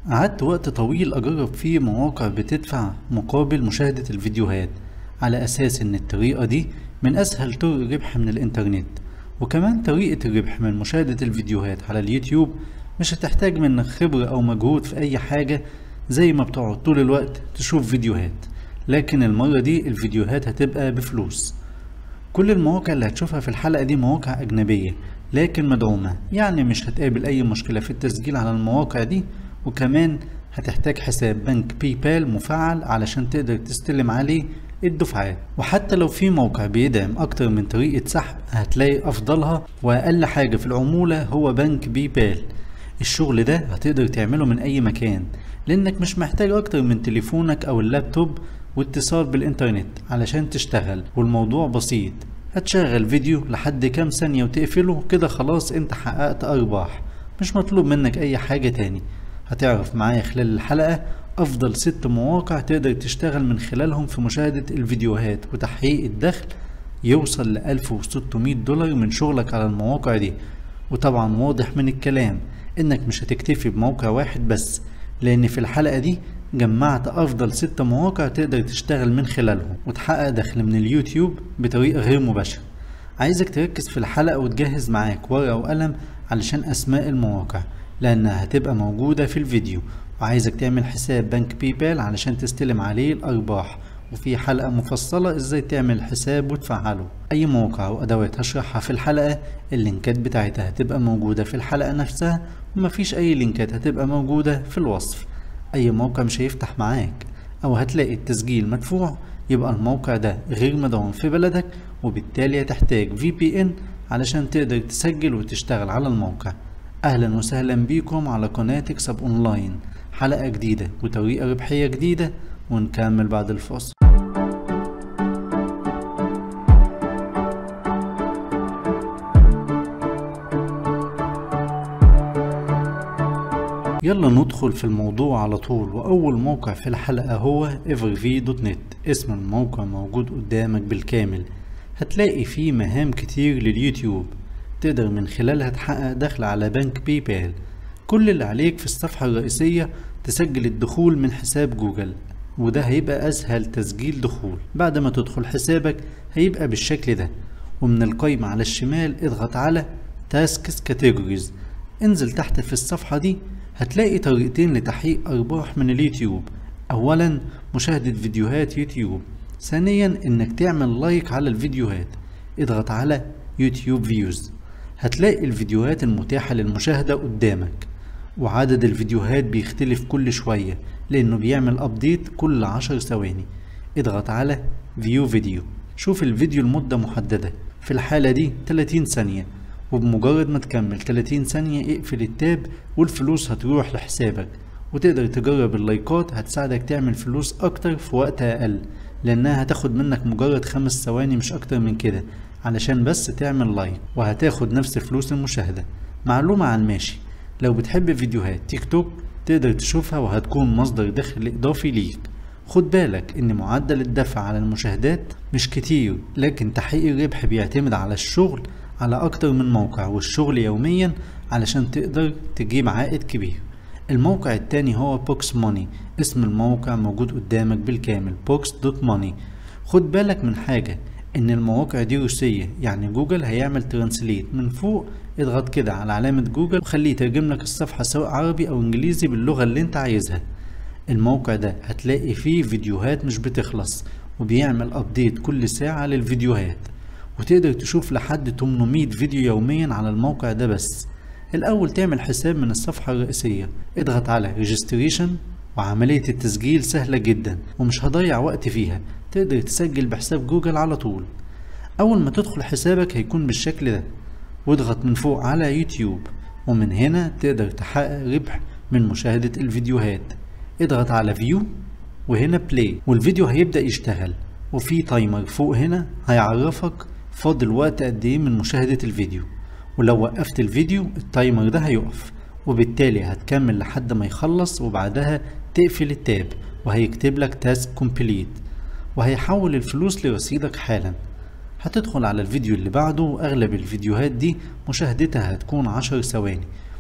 قعدت وقت طويل أجرب فيه مواقع بتدفع مقابل مشاهدة الفيديوهات على أساس إن الطريقة دي من أسهل طرق الربح من الإنترنت وكمان طريقة الربح من مشاهدة الفيديوهات على اليوتيوب مش هتحتاج منك خبرة أو مجهود في أي حاجة زي ما بتقعد طول الوقت تشوف فيديوهات لكن المرة دي الفيديوهات هتبقى بفلوس كل المواقع اللي هتشوفها في الحلقة دي مواقع أجنبية لكن مدعومة يعني مش هتقابل أي مشكلة في التسجيل على المواقع دي وكمان هتحتاج حساب بنك باي بال مفعل علشان تقدر تستلم عليه الدفعات وحتى لو في موقع بيدعم أكتر من طريقة سحب هتلاقي أفضلها وأقل حاجة في العمولة هو بنك باي بال الشغل ده هتقدر تعمله من أي مكان لأنك مش محتاج أكتر من تليفونك أو اللابتوب واتصال بالإنترنت علشان تشتغل والموضوع بسيط هتشغل فيديو لحد كام ثانية وتقفله كده خلاص انت حققت أرباح مش مطلوب منك أي حاجة تاني هتعرف معايا خلال الحلقة أفضل ست مواقع تقدر تشتغل من خلالهم في مشاهدة الفيديوهات وتحقيق الدخل يوصل ل 1600 دولار من شغلك على المواقع دي وطبعا واضح من الكلام انك مش هتكتفي بموقع واحد بس لان في الحلقة دي جمعت افضل ست مواقع تقدر تشتغل من خلالهم وتحقق دخل من اليوتيوب بطريقة غير مباشرة عايزك تركز في الحلقة وتجهز معاك ورقة وقلم علشان اسماء المواقع لانها هتبقى موجودة في الفيديو وعايزك تعمل حساب بنك باي بال علشان تستلم عليه الارباح وفي حلقة مفصلة ازاي تعمل حساب وتفعله اي موقع وادوات هشرحها في الحلقة اللينكات بتاعتها هتبقى موجودة في الحلقة نفسها ومفيش اي لينكات هتبقى موجودة في الوصف اي موقع مش هيفتح معاك او هتلاقي التسجيل مدفوع يبقى الموقع ده غير مدعوم في بلدك وبالتالي هتحتاج في بي ان علشان تقدر تسجل وتشتغل على الموقع اهلا وسهلا بيكم على قناة اكسب اونلاين حلقة جديدة وطريقة ربحية جديدة ونكمل بعد الفاصل يلا ندخل في الموضوع على طول وأول موقع في الحلقة هو everv.net اسم الموقع موجود قدامك بالكامل هتلاقي فيه مهام كتير لليوتيوب تقدر من خلالها تحقق دخل على بنك باي بال كل اللي عليك في الصفحة الرئيسية تسجل الدخول من حساب جوجل وده هيبقى أسهل تسجيل دخول بعد ما تدخل حسابك هيبقى بالشكل ده ومن القايمة على الشمال اضغط على تاسكس كاتيجوريز انزل تحت في الصفحة دي هتلاقي طريقتين لتحقيق أرباح من اليوتيوب أولا مشاهدة فيديوهات يوتيوب ثانيا إنك تعمل لايك على الفيديوهات اضغط على يوتيوب فيوز هتلاقي الفيديوهات المتاحة للمشاهدة قدامك وعدد الفيديوهات بيختلف كل شوية لأنه بيعمل أبديت كل عشر ثواني اضغط على فيو فيديو شوف الفيديو لمدة محددة في الحالة دي 30 ثانية وبمجرد ما تكمل 30 ثانية اقفل التاب والفلوس هتروح لحسابك وتقدر تجرب اللايكات هتساعدك تعمل فلوس أكتر في وقت أقل لأنها هتاخد منك مجرد خمس ثواني مش أكتر من كده علشان بس تعمل لايك وهتاخد نفس فلوس المشاهدة معلومة عن ماشي لو بتحب فيديوهات تيك توك تقدر تشوفها وهتكون مصدر دخل إضافي ليك خد بالك ان معدل الدفع على المشاهدات مش كتير لكن تحقيق الربح بيعتمد على الشغل على أكتر من موقع والشغل يوميا علشان تقدر تجيب عائد كبير الموقع التاني هو بوكس موني اسم الموقع موجود قدامك بالكامل بوكس دوت موني خد بالك من حاجة ان المواقع دي روسية يعني جوجل هيعمل ترانسليت من فوق اضغط كده على علامة جوجل وخليه يترجم لك الصفحة سواء عربي او انجليزي باللغة اللي انت عايزها الموقع ده هتلاقي فيه فيديوهات مش بتخلص وبيعمل ابديت كل ساعة للفيديوهات وتقدر تشوف لحد 800 فيديو يوميا على الموقع ده بس الأول تعمل حساب من الصفحة الرئيسية اضغط على ريجستريشن وعملية التسجيل سهلة جدا ومش هضيع وقت فيها تقدر تسجل بحساب جوجل على طول أول ما تدخل حسابك هيكون بالشكل ده واضغط من فوق على يوتيوب ومن هنا تقدر تحقق ربح من مشاهدة الفيديوهات اضغط على فيو وهنا بلاي والفيديو هيبدأ يشتغل وفي تايمر فوق هنا هيعرفك فاضل وقت قد ايه من مشاهدة الفيديو ولو وقفت الفيديو التايمر ده هيقف وبالتالي هتكمل لحد ما يخلص وبعدها تقفل التاب وهيكتب لك تاسك كومبليت وهيحول الفلوس لرصيدك حالا هتدخل على الفيديو اللي بعده واغلب الفيديوهات دي مشاهدتها هتكون عشر ثواني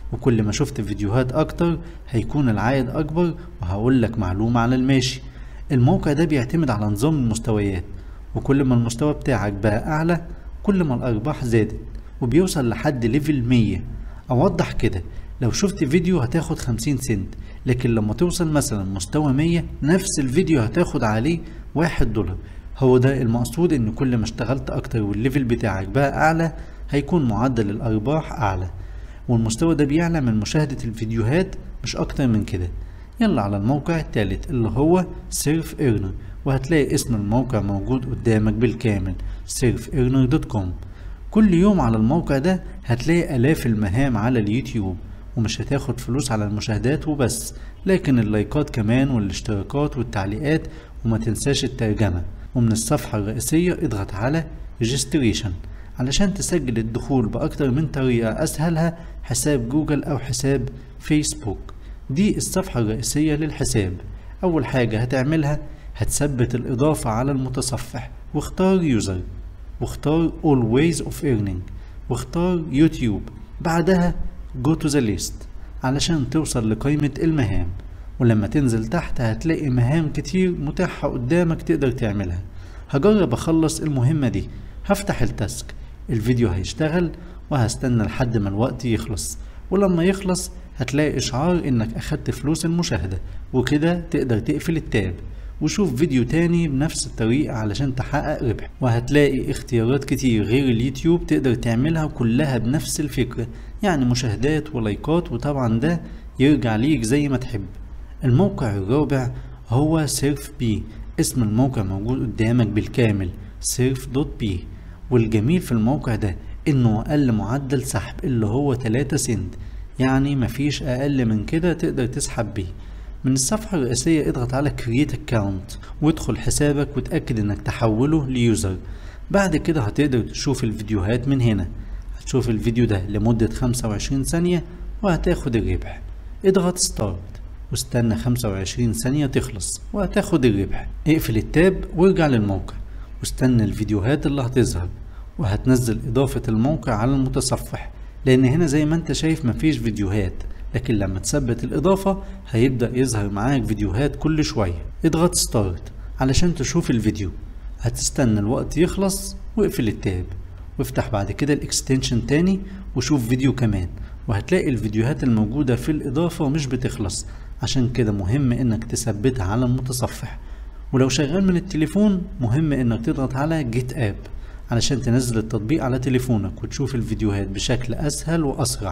وكل ما شفت فيديوهات اكتر هيكون العائد اكبر وهقول لك معلومة على الماشي الموقع ده بيعتمد على نظام المستويات وكل ما المستوى بتاعك بقى اعلى كل ما الارباح زادت وبيوصل لحد ليفل 100 اوضح كده لو شفت فيديو هتاخد 50 سنت لكن لما توصل مثلا مستوى 100 نفس الفيديو هتاخد عليه واحد دولار هو ده المقصود ان كل ما اشتغلت اكتر والليفل بتاعك بقى اعلى هيكون معدل الارباح اعلى والمستوى ده بيعلى من مشاهدة الفيديوهات مش اكتر من كده يلا على الموقع التالت اللي هو سيرف ايرنر وهتلاقي اسم الموقع موجود قدامك بالكامل surfearner.com كل يوم على الموقع ده هتلاقي آلاف المهام على اليوتيوب ومش هتاخد فلوس على المشاهدات وبس لكن اللايكات كمان والاشتراكات والتعليقات وما تنساش الترجمة ومن الصفحة الرئيسية اضغط على registration علشان تسجل الدخول بأكتر من طريقة أسهلها حساب جوجل أو حساب فيسبوك دي الصفحة الرئيسية للحساب أول حاجة هتعملها هتثبت الإضافة على المتصفح واختار يوزر واختار all ways of earning واختار يوتيوب بعدها go to the list علشان توصل لقائمة المهام ولما تنزل تحت هتلاقي مهام كتير متاحة قدامك تقدر تعملها هجرب أخلص المهمة دي هفتح التاسك الفيديو هيشتغل وهستنى لحد ما الوقت يخلص ولما يخلص هتلاقي إشعار إنك أخدت فلوس المشاهدة وكده تقدر تقفل التاب وشوف فيديو تاني بنفس الطريقة علشان تحقق ربح وهتلاقي اختيارات كتير غير اليوتيوب تقدر تعملها كلها بنفس الفكرة يعني مشاهدات ولايكات وطبعا ده يرجع ليك زي ما تحب الموقع الرابع هو سيرف بي اسم الموقع موجود قدامك بالكامل سيرف دوت بي والجميل في الموقع ده انه اقل معدل سحب اللي هو 3 سنت يعني مفيش اقل من كده تقدر تسحب بيه من الصفحة الرئيسية اضغط على create account وادخل حسابك وتأكد انك تحوله ليوزر بعد كده هتقدر تشوف الفيديوهات من هنا هتشوف الفيديو ده لمدة 25 ثانية وهتاخد الربح اضغط ستارت واستنى 25 ثانية تخلص وهتاخد الربح اقفل التاب وارجع للموقع واستنى الفيديوهات اللي هتظهر وهتنزل اضافة الموقع على المتصفح لان هنا زي ما انت شايف مفيش فيديوهات لكن لما تثبت الإضافة هيبدأ يظهر معاك فيديوهات كل شوية اضغط ستارت علشان تشوف الفيديو هتستنى الوقت يخلص واقفل التاب وافتح بعد كده الاكستنشن تاني وشوف فيديو كمان وهتلاقي الفيديوهات الموجودة في الإضافة مش بتخلص عشان كده مهم انك تثبتها على المتصفح ولو شغال من التليفون مهم انك تضغط على جيت اب علشان تنزل التطبيق على تليفونك وتشوف الفيديوهات بشكل اسهل واسرع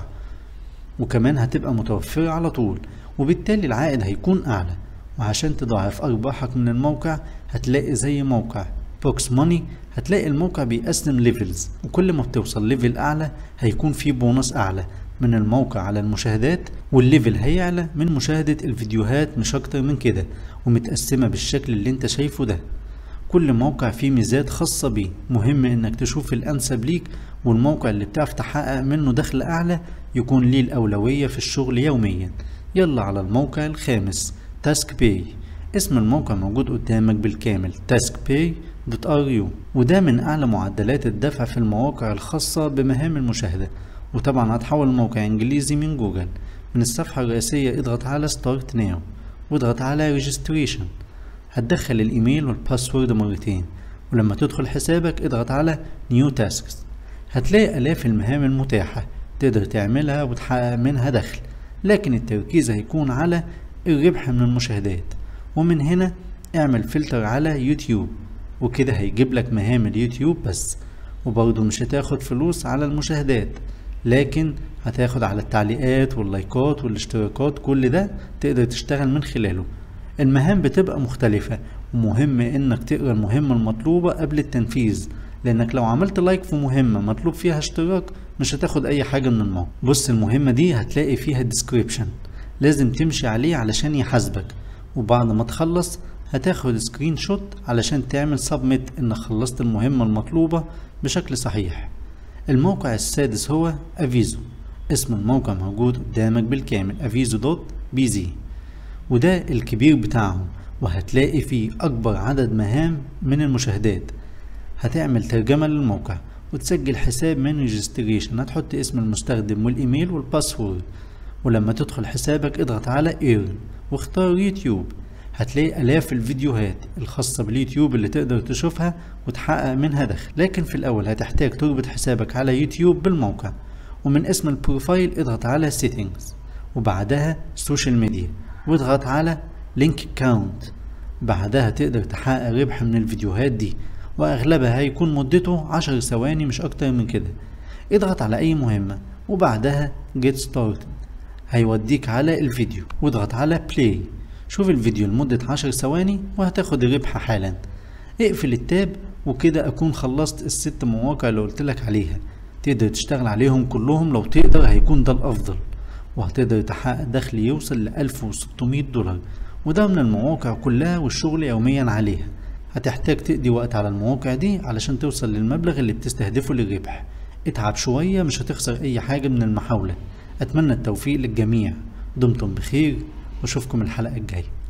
وكمان هتبقى متوفرة على طول وبالتالي العائد هيكون أعلى وعشان تضاعف أرباحك من الموقع هتلاقي زي موقع بوكس ماني هتلاقي الموقع بيقسم ليفلز وكل ما بتوصل ليفل أعلى هيكون فيه بونص أعلى من الموقع على المشاهدات والليفل هيعلى من مشاهدة الفيديوهات مش أكتر من كده ومتقسمة بالشكل اللي انت شايفه ده كل موقع فيه ميزات خاصة بيه مهم انك تشوف الانسب ليك والموقع اللي بتعرف تحقق منه دخل اعلى يكون ليه الاولوية في الشغل يوميا يلا على الموقع الخامس تاسك باي اسم الموقع موجود قدامك بالكامل taskpay.ru وده من اعلى معدلات الدفع في المواقع الخاصة بمهام المشاهدة وطبعا هتحول الموقع انجليزي من جوجل من الصفحة الرئيسية اضغط على ستارت ناو واضغط على ريجستريشن هتدخل الايميل والباسورد مرتين ولما تدخل حسابك اضغط على نيو تاسكس هتلاقي الاف المهام المتاحة تقدر تعملها وتحقق منها دخل لكن التركيز هيكون على الربح من المشاهدات ومن هنا اعمل فلتر على يوتيوب وكده هيجيب لك مهام اليوتيوب بس وبرضه مش هتاخد فلوس على المشاهدات لكن هتاخد على التعليقات واللايكات والاشتراكات كل ده تقدر تشتغل من خلاله المهام بتبقى مختلفة ومهم انك تقرا المهمة المطلوبة قبل التنفيذ لانك لو عملت لايك في مهمة مطلوب فيها اشتراك مش هتاخد اي حاجة من الموقع بص المهمة دي هتلاقي فيها ديسكريبشن لازم تمشي عليه علشان يحاسبك وبعد ما تخلص هتاخد سكرين شوت علشان تعمل سبميت انك خلصت المهمة المطلوبة بشكل صحيح الموقع السادس هو افيزو اسم الموقع موجود قدامك بالكامل افيزو دوت بي زي وده الكبير بتاعهم وهتلاقي فيه أكبر عدد مهام من المشاهدات هتعمل ترجمة للموقع وتسجل حساب من ريجستريشن هتحط اسم المستخدم والايميل والباسورد ولما تدخل حسابك اضغط على ايرن واختار يوتيوب هتلاقي آلاف الفيديوهات الخاصة باليوتيوب اللي تقدر تشوفها وتحقق منها دخل لكن في الأول هتحتاج تربط حسابك على يوتيوب بالموقع ومن اسم البروفايل اضغط على settings وبعدها سوشيال ميديا واضغط على لينك كاونت بعدها تقدر تحقق ربح من الفيديوهات دي واغلبها هيكون مدته عشر ثواني مش اكتر من كده اضغط على اي مهمة وبعدها get started هيوديك على الفيديو واضغط على play شوف الفيديو لمدة عشر ثواني وهتاخد الربح حالا اقفل التاب وكده اكون خلصت الست مواقع اللي قلتلك عليها تقدر تشتغل عليهم كلهم لو تقدر هيكون ده الافضل وهتقدر تحقق دخل يوصل ل 1600 دولار وده من المواقع كلها والشغل يوميا عليها هتحتاج تقضي وقت على المواقع دي علشان توصل للمبلغ اللي بتستهدفه للربح اتعب شوية مش هتخسر اي حاجة من المحاولة اتمنى التوفيق للجميع دمتم بخير واشوفكم الحلقة الجاية